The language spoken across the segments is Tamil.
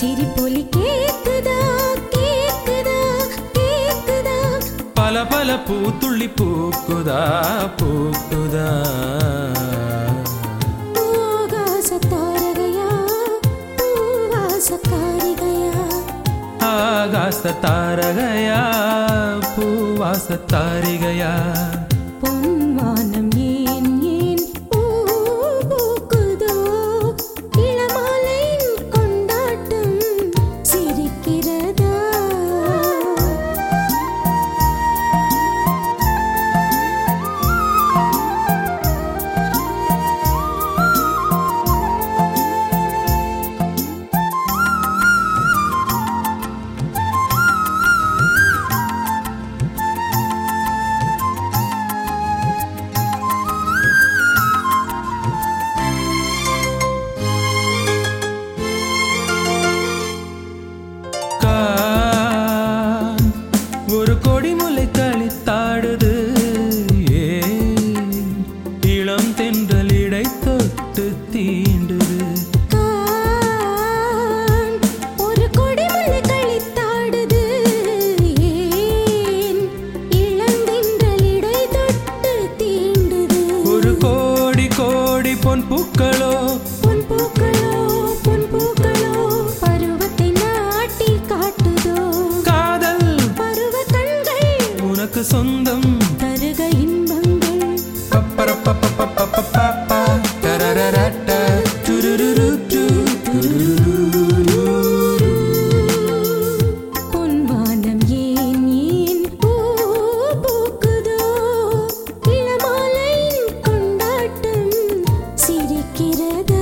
சிரிப்பொலி கேக்குதா கேக்குதா கேக்குதா பல பல பூத்துள்ளி பூக்குதா பூக்குதா ஆகாச தாரகையா பூவாச காரிகையா ஆகாச தாரகையா பூவாச தாரிகையா பொன்வானம் ஏன் ஏன் பூ பூக்குதோ இளமாலையின் கொண்டாட்டம் சிரிக்கிறதா கான் ஒரு கொடிமுலை கழித்தாடுது ஏன் இளம் தென்றல் இடை தொட்டு தீண்டுது கான் ஒரு கொடிமலை கழித்தாடுது ஏன் இளந்தென்றல் இடை தொட்டு தீண்டுது ஒரு கோடி கோடி பொன் பூக்களோ பொன் பூக்களோ பொன் பூக்களோ பருவத்தை நாட்டி காட்டுதோ காதல் பருவ கண்கள் உனக்கு சொந்தம் தருக இன்பங்கள் பப்பரப்பப்பப்பப்பப்பப்பா, தரரரட்ட, துருருருட்டு, துருருரு. பொன்வானம் ஏன் ஏன் பூ பூக்குதோ இளமாலையின் கொண்டாட்டம் சிரிக்கிறதா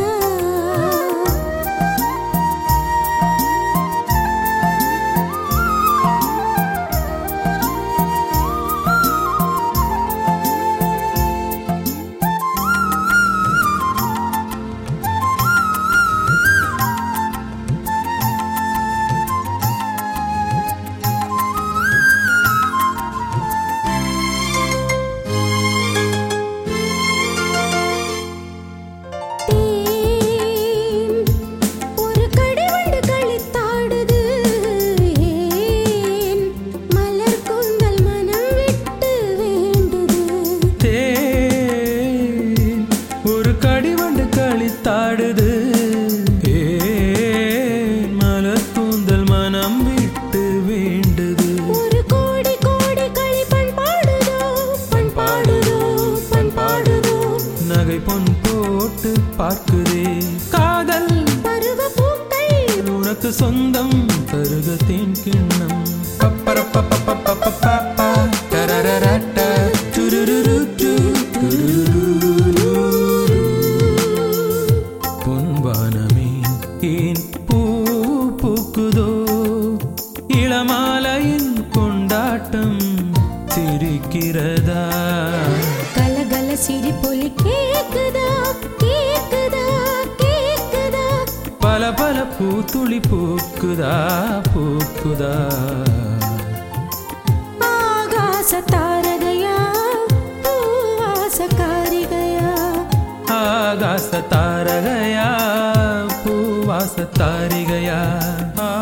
தேன் ஒரு கடிவண்டு கழித்தாடுது ஏன் மலர் கூந்தல் மனம் விட்டு வேண்டுது தேன் ஒரு கடிவண்டு கழித்தாடுது ஏன் மலர் கூந்தல் மனம் விட்டு வேண்டுது ஒரு கோடி கோடி களி பண் பாடுதோ பண் பாடுதோ பண் பாடுதோ நகை பொன் போட்டு பார்க்குதே காதல் பருவ பூக்கள் உனக்கு சொந்தம் தருக தேன் கிண்ணம் பப்பரப்பப்பப்பப்பப்பப்பா, தரரரட்ட, துருருருட்டு, துருருரு. பொன்வானமே ஏன் பூ பூக்குதோ இளமாலையின் கொண்டாட்டம் சிரிக்கிறதா கலகல சிரிப்பொலி கேக்குதா கேக்குதா கேக்குதா பல பல பூத்துளி பூக்குதா பூக்குதா ஆகாச தாரகையா பூவாச காரிகையா ஆகாச தாரகையா பூவாச தாரிகையா ஆ